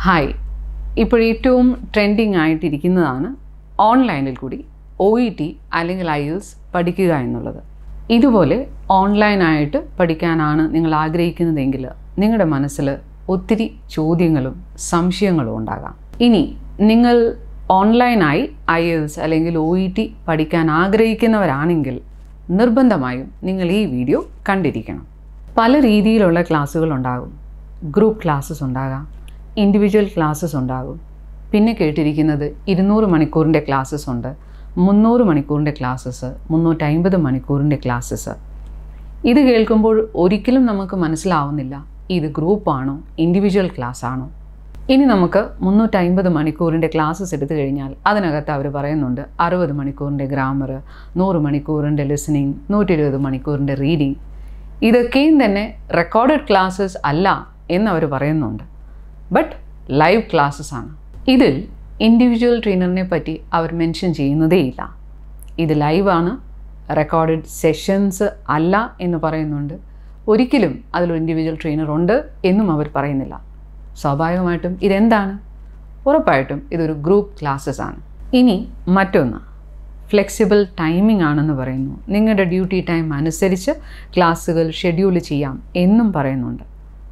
hi ഇപ്പോൾ ഏറ്റവും trending ആയിട്ടിരിക്കുന്നതാണ് ഓൺലൈനിൽ കൂടി ഒ ഇ ടി അല്ലെങ്കിൽ ഐ എൽസ് പഠിക്കുക എന്നുള്ളത് ഇതുപോലെ ഓൺലൈനായിട്ട് പഠിക്കാനാണ് നിങ്ങൾ ആഗ്രഹിക്കുന്നതെങ്കിൽ നിങ്ങളുടെ മനസ്സിൽ ഒത്തിരി ചോദ്യങ്ങളും സംശയങ്ങളും ഉണ്ടാകാം ഇനി നിങ്ങൾ ഓൺലൈനായി ഐ എൽസ് അല്ലെങ്കിൽ ഒ ഇ ടി പഠിക്കാൻ ആഗ്രഹിക്കുന്നവരാണെങ്കിൽ നിർബന്ധമായും നിങ്ങൾ ഈ വീഡിയോ കണ്ടിരിക്കണം പല രീതിയിലുള്ള ക്ലാസ്സുകൾ ഉണ്ടാകും ഗ്രൂപ്പ് ക്ലാസ്സസ് ഉണ്ടാകാം ഇൻഡിവിജ്വൽ ക്ലാസ്സസ് ഉണ്ടാകും പിന്നെ കേട്ടിരിക്കുന്നത് ഇരുന്നൂറ് മണിക്കൂറിൻ്റെ ക്ലാസ്സസ് ഉണ്ട് മുന്നൂറ് മണിക്കൂറിൻ്റെ ക്ലാസ്സസ് മുന്നൂറ്റമ്പത് മണിക്കൂറിൻ്റെ ക്ലാസ്സസ് ഇത് കേൾക്കുമ്പോൾ ഒരിക്കലും നമുക്ക് മനസ്സിലാവുന്നില്ല ഇത് ഗ്രൂപ്പാണോ ഇൻഡിവിജ്വൽ ക്ലാസ് ആണോ ഇനി നമുക്ക് മുന്നൂറ്റമ്പത് മണിക്കൂറിൻ്റെ ക്ലാസ്സസ് എടുത്തു കഴിഞ്ഞാൽ അതിനകത്ത് അവർ പറയുന്നുണ്ട് അറുപത് മണിക്കൂറിൻ്റെ ഗ്രാമർ നൂറ് മണിക്കൂറിൻ്റെ ലിസണിങ് നൂറ്റി ഇരുപത് മണിക്കൂറിൻ്റെ റീഡിങ് ഇതൊക്കെയും തന്നെ റെക്കോർഡഡ് ക്ലാസ്സസ് അല്ല എന്നവർ പറയുന്നുണ്ട് ബട്ട് ലൈവ് ക്ലാസ്സസ് ആണ് ഇതിൽ ഇൻഡിവിജ്വൽ ട്രെയിനറിനെ പറ്റി അവർ മെൻഷൻ ചെയ്യുന്നതേയില്ല ഇത് ലൈവാണ് റെക്കോർഡഡ് സെഷൻസ് അല്ല എന്ന് പറയുന്നുണ്ട് ഒരിക്കലും അതിലൊരു ഇൻഡിവിജ്വൽ ട്രെയിനർ ഉണ്ട് എന്നും അവർ പറയുന്നില്ല സ്വാഭാവികമായിട്ടും ഇതെന്താണ് ഉറപ്പായിട്ടും ഇതൊരു ഗ്രൂപ്പ് ക്ലാസ്സസ് ആണ് ഇനി മറ്റൊന്ന് ഫ്ലെക്സിബിൾ ടൈമിംഗ് ആണെന്ന് പറയുന്നു നിങ്ങളുടെ ഡ്യൂട്ടി ടൈം അനുസരിച്ച് ക്ലാസ്സുകൾ ഷെഡ്യൂൾ ചെയ്യാം എന്നും പറയുന്നുണ്ട്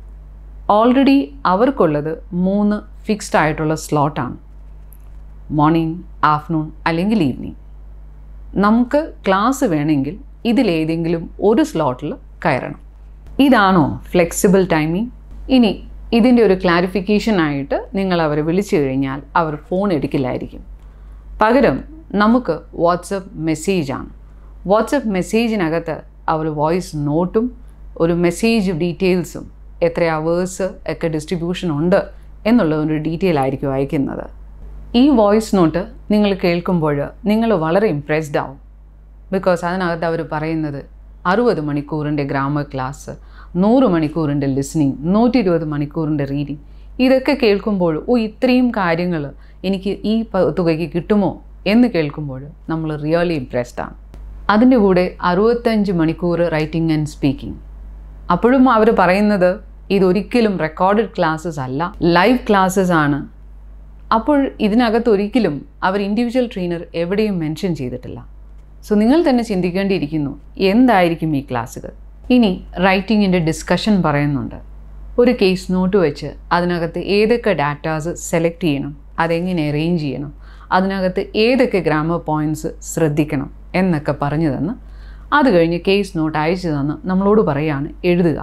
ഓൾറെഡി അവർക്കുള്ളത് മൂന്ന് ഫിക്സ്ഡ് ആയിട്ടുള്ള സ്ലോട്ടാണ് മോർണിംഗ് ആഫ്റ്റർനൂൺ അല്ലെങ്കിൽ ഈവനിങ് നമുക്ക് ക്ലാസ് വേണമെങ്കിൽ ഇതിലേതെങ്കിലും ഒരു സ്ലോട്ടിൽ കയറണം ഇതാണോ ഫ്ലെക്സിബിൾ ടൈമിംഗ് ഇനി ഇതിൻ്റെ ഒരു ക്ലാരിഫിക്കേഷൻ ആയിട്ട് നിങ്ങൾ അവരെ വിളിച്ചു കഴിഞ്ഞാൽ അവർ ഫോൺ എടുക്കില്ലായിരിക്കും പകരം നമുക്ക് വാട്സപ്പ് മെസ്സേജാണ് വാട്സപ്പ് മെസ്സേജിനകത്ത് അവർ വോയിസ് നോട്ടും ഒരു മെസ്സേജ് ഡീറ്റെയിൽസും എത്ര അവേഴ്സ് ഒക്കെ ഡിസ്ട്രിബ്യൂഷൻ ഉണ്ട് എന്നുള്ള ഒരു ഡീറ്റെയിൽ ആയിരിക്കും അയക്കുന്നത് ഈ വോയിസ് നോട്ട് നിങ്ങൾ കേൾക്കുമ്പോൾ നിങ്ങൾ വളരെ ഇംപ്രസ്ഡ് ആവും ബിക്കോസ് അതിനകത്ത് അവർ പറയുന്നത് അറുപത് മണിക്കൂറിൻ്റെ ഗ്രാമർ ക്ലാസ് നൂറ് മണിക്കൂറിൻ്റെ ലിസണിങ് നൂറ്റി ഇരുപത് മണിക്കൂറിൻ്റെ റീഡിങ് ഇതൊക്കെ കേൾക്കുമ്പോൾ ഓ ഇത്രയും കാര്യങ്ങൾ എനിക്ക് ഈ തുകയ്ക്ക് കിട്ടുമോ എന്ന് കേൾക്കുമ്പോൾ നമ്മൾ റിയലി ഇംപ്രസ്ഡ് ആണ് അതിൻ്റെ കൂടെ അറുപത്തഞ്ച് മണിക്കൂർ റൈറ്റിംഗ് ആൻഡ് സ്പീക്കിംഗ് അപ്പോഴും അവർ പറയുന്നത് ഇതൊരിക്കലും റെക്കോർഡഡ് ക്ലാസ്സസ് അല്ല ലൈവ് ക്ലാസ്സസ് ആണ് അപ്പോൾ ഇതിനകത്ത് ഒരിക്കലും അവർ ഇൻഡിവിജ്വൽ ട്രെയിനർ എവിടെയും മെൻഷൻ ചെയ്തിട്ടില്ല സോ നിങ്ങൾ തന്നെ ചിന്തിക്കേണ്ടിയിരിക്കുന്നു എന്തായിരിക്കും ഈ ക്ലാസ്സുകൾ ഇനി റൈറ്റിങ്ങിൻ്റെ ഡിസ്കഷൻ പറയുന്നുണ്ട് ഒരു കേസ് നോട്ട് വെച്ച് അതിനകത്ത് ഏതൊക്കെ ഡാറ്റാസ് സെലക്ട് ചെയ്യണം അതെങ്ങനെ അറേഞ്ച് ചെയ്യണം അതിനകത്ത് ഏതൊക്കെ ഗ്രാമർ പോയിൻറ്റ്സ് ശ്രദ്ധിക്കണം എന്നൊക്കെ പറഞ്ഞു തന്ന് അത് കഴിഞ്ഞ് കേസ് നോട്ട് അയച്ചു തന്ന് നമ്മളോട് പറയാണ് എഴുതുക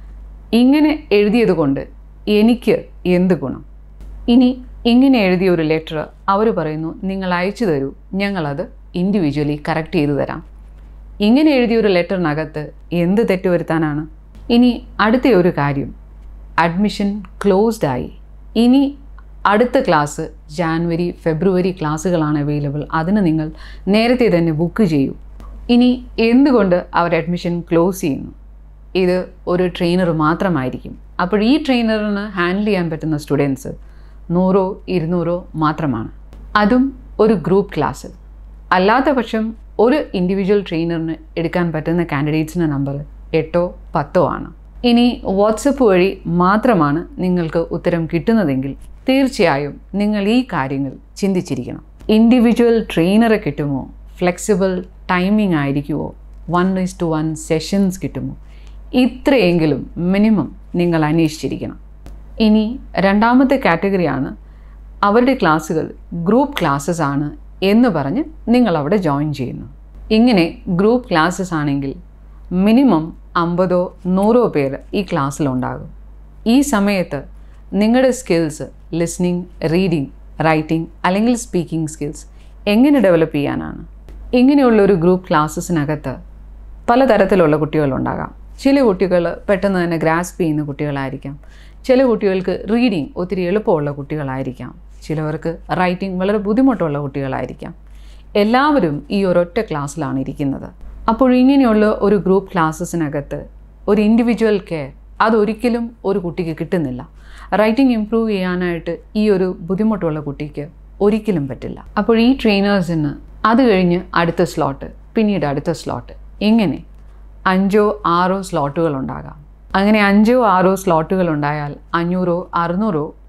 ഇങ്ങനെ എഴുതിയത് കൊണ്ട് എനിക്ക് എന്ത് ഗുണം ഇനി ഇങ്ങനെ എഴുതിയ ഒരു ലെറ്റർ അവർ പറയുന്നു നിങ്ങൾ അയച്ചു തരൂ ഞങ്ങളത് ഇൻഡിവിജ്വലി കറക്റ്റ് ചെയ്തു തരാം ഇങ്ങനെ എഴുതിയ ഒരു ലെറ്ററിനകത്ത് എന്ത് തെറ്റ് വരുത്താനാണ് ഇനി അടുത്ത ഒരു കാര്യം അഡ്മിഷൻ ക്ലോസ്ഡ് ആയി ഇനി അടുത്ത ക്ലാസ് ജാനുവരി ഫെബ്രുവരി ക്ലാസ്സുകളാണ് അവൈലബിൾ അതിന് നിങ്ങൾ നേരത്തെ തന്നെ ബുക്ക് ചെയ്യൂ ഇനി എന്തുകൊണ്ട് അവർ അഡ്മിഷൻ ക്ലോസ് ചെയ്യുന്നു ഇത് ഒരു ട്രെയിനർ മാത്രമായിരിക്കും അപ്പോൾ ഈ ട്രെയിനറിന് ഹാൻഡിൽ ചെയ്യാൻ പറ്റുന്ന സ്റ്റുഡൻസ് നൂറോ ഇരുന്നൂറോ മാത്രമാണ് അതും ഒരു ഗ്രൂപ്പ് ക്ലാസ് അല്ലാത്ത പക്ഷം ഒരു ഇൻഡിവിജ്വൽ ട്രെയിനറിന് എടുക്കാൻ പറ്റുന്ന കാൻഡിഡേറ്റ്സിൻ്റെ നമ്പർ എട്ടോ പത്തോ ആണ് ഇനി വാട്സപ്പ് വഴി മാത്രമാണ് നിങ്ങൾക്ക് ഉത്തരം കിട്ടുന്നതെങ്കിൽ തീർച്ചയായും നിങ്ങൾ ഈ കാര്യങ്ങൾ ചിന്തിച്ചിരിക്കണം ഇൻഡിവിജ്വൽ ട്രെയിനറെ കിട്ടുമോ ഫ്ലെക്സിബിൾ ടൈമിംഗ് ആയിരിക്കുമോ one is to one sessions കിട്ടുമോ ഇത്രയെങ്കിലും മിനിമം നിങ്ങൾ അന്വേഷിച്ചിരിക്കണം ഇനി രണ്ടാമത്തെ കാറ്റഗറിയാണ് അവരുടെ ക്ലാസ്സുകൾ ഗ്രൂപ്പ് ക്ലാസ്സസ് ആണ് എന്ന് പറഞ്ഞ് നിങ്ങൾ അവിടെ ജോയിൻ ചെയ്യുന്നു ഇങ്ങനെ ഗ്രൂപ്പ് ക്ലാസ്സസ് ആണെങ്കിൽ മിനിമം അമ്പതോ നൂറോ പേർ ഈ ക്ലാസ്സിലുണ്ടാകും ഈ സമയത്ത് നിങ്ങളുടെ സ്കിൽസ് ലിസ്ണിംഗ് റീഡിംഗ് റൈറ്റിംഗ് അല്ലെങ്കിൽ സ്പീക്കിംഗ് സ്കിൽസ് എങ്ങനെ ഡെവലപ്പ് ചെയ്യാനാണ് ഇങ്ങനെയുള്ള ഒരു ഗ്രൂപ്പ് ക്ലാസ്സസിനകത്ത് പലതരത്തിലുള്ള കുട്ടികളുണ്ടാകാം ചില കുട്ടികൾ പെട്ടെന്ന് തന്നെ ഗ്രാസ്പ് ചെയ്യുന്ന കുട്ടികളായിരിക്കാം ചില കുട്ടികൾക്ക് റീഡിങ് ഒത്തിരി എളുപ്പമുള്ള കുട്ടികളായിരിക്കാം ചിലവർക്ക് റൈറ്റിംഗ് വളരെ ബുദ്ധിമുട്ടുള്ള കുട്ടികളായിരിക്കാം എല്ലാവരും ഈ ഒരൊറ്റ ക്ലാസ്സിലാണ് ഇരിക്കുന്നത് അപ്പോൾ ഇങ്ങനെയുള്ള ഒരു ഗ്രൂപ്പ് ക്ലാസ്സസിനകത്ത് ഒരു ഇൻഡിവിജ്വൽ കെയർ അതൊരിക്കലും ഒരു കുട്ടിക്ക് കിട്ടുന്നില്ല റൈറ്റിംഗ് ഇമ്പ്രൂവ് ചെയ്യാനായിട്ട് ഈ ഒരു ബുദ്ധിമുട്ടുള്ള കുട്ടിക്ക് ഒരിക്കലും പറ്റില്ല അപ്പോൾ ഈ ട്രെയിനേഴ്സിന് അത് കഴിഞ്ഞ് അടുത്ത സ്ലോട്ട് പിന്നീട് അടുത്ത സ്ലോട്ട് ഇങ്ങനെ അഞ്ചോ ആറോ സ്ലോട്ടുകൾ ഉണ്ടാകാം അങ്ങനെ അഞ്ചോ ആറോ സ്ലോട്ടുകൾ ഉണ്ടായാൽ അഞ്ഞൂറോ അറുന്നൂറോ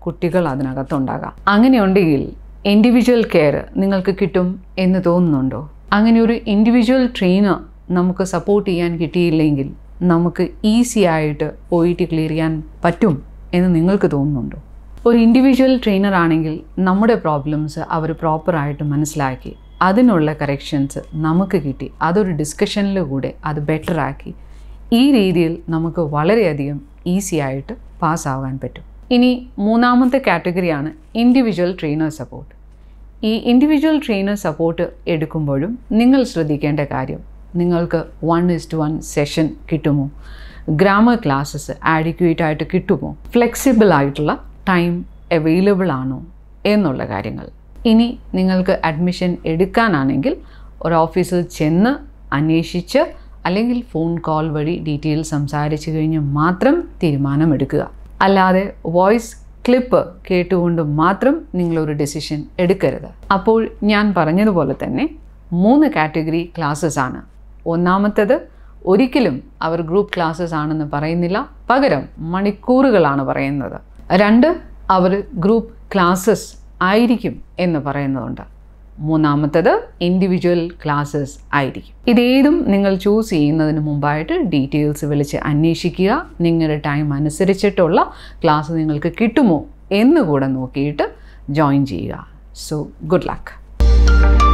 കുട്ടികൾ അതിനകത്തുണ്ടാകാം അങ്ങനെയുണ്ടെങ്കിൽ ഇൻഡിവിജ്വൽ കെയർ നിങ്ങൾക്ക് കിട്ടും എന്ന് തോന്നുന്നുണ്ടോ അങ്ങനെ ഒരു ഇൻഡിവിജ്വൽ ട്രെയിനർ നമുക്ക് സപ്പോർട്ട് ചെയ്യാൻ കിട്ടിയില്ലെങ്കിൽ നമുക്ക് ഈസി ആയിട്ട് ഒ ഇ ടി ക്ലിയർ ചെയ്യാൻ പറ്റും എന്ന് നിങ്ങൾക്ക് തോന്നുന്നുണ്ടോ ഒരു ഇൻഡിവിജ്വൽ ട്രെയിനർ ആണെങ്കിൽ നമ്മുടെ പ്രോബ്ലംസ് അവർ പ്രോപ്പറായിട്ട് മനസ്സിലാക്കി അതിനുള്ള കറക്ഷൻസ് നമുക്ക് കിട്ടി അതൊരു ഡിസ്കഷനിൽ കൂടെ അത് ബെറ്റർ ആക്കി ഈ രീതിയിൽ നമുക്ക് വളരെയധികം ഈസി ആയിട്ട് പാസ്സാവാൻ പറ്റും ഇനി മൂന്നാമത്തെ കാറ്റഗറിയാണ് ഇൻഡിവിജ്വൽ ട്രെയിനർ സപ്പോർട്ട് ഈ ഇൻഡിവിജ്വൽ ട്രെയിനർ സപ്പോർട്ട് എടുക്കുമ്പോഴും നിങ്ങൾ ശ്രദ്ധിക്കേണ്ട കാര്യം നിങ്ങൾക്ക് വൺ ഇസ്റ്റ് വൺ സെഷൻ കിട്ടുമോ ഗ്രാമർ ക്ലാസ്സസ് ആഡിക്വേറ്റ് ആയിട്ട് കിട്ടുമോ ഫ്ലെക്സിബിൾ ആയിട്ടുള്ള ടൈം അവൈലബിൾ ആണോ എന്നുള്ള കാര്യങ്ങൾ ഇനി നിങ്ങൾക്ക് അഡ്മിഷൻ എടുക്കാനാണെങ്കിൽ ഒരു ഓഫീസിൽ ചെന്ന് അന്വേഷിച്ച് അല്ലെങ്കിൽ ഫോൺ കോൾ വഴി ഡീറ്റെയിൽ സംസാരിച്ചു കഴിഞ്ഞ് മാത്രം തീരുമാനമെടുക്കുക അല്ലാതെ വോയിസ് ക്ലിപ്പ് കേട്ടുകൊണ്ട് മാത്രം നിങ്ങളൊരു ഡെസിഷൻ എടുക്കരുത് അപ്പോൾ ഞാൻ പറഞ്ഞതുപോലെ തന്നെ മൂന്ന് കാറ്റഗറി ക്ലാസ്സസ് ആണ് ഒന്നാമത്തേത് ഒരിക്കലും അവർ ഗ്രൂപ്പ് ക്ലാസ്സസ് ആണെന്ന് പറയുന്നില്ല പകരം മണിക്കൂറുകളാണ് പറയുന്നത് രണ്ട് അവർ ഗ്രൂപ്പ് ക്ലാസ്സസ് ആയിരിക്കും എന്ന് പറയുന്നതുണ്ട് മൂന്നാമത്തത് ഇൻഡിവിജ്വൽ ക്ലാസ്സസ് ആയിരിക്കും ഇതേതും നിങ്ങൾ ചൂസ് ചെയ്യുന്നതിന് മുമ്പായിട്ട് ഡീറ്റെയിൽസ് വിളിച്ച് അന്വേഷിക്കുക നിങ്ങളുടെ ടൈം അനുസരിച്ചിട്ടുള്ള ക്ലാസ് നിങ്ങൾക്ക് കിട്ടുമോ എന്ന് കൂടെ നോക്കിയിട്ട് ജോയിൻ ചെയ്യുക സോ ഗുഡ് ലക്ക്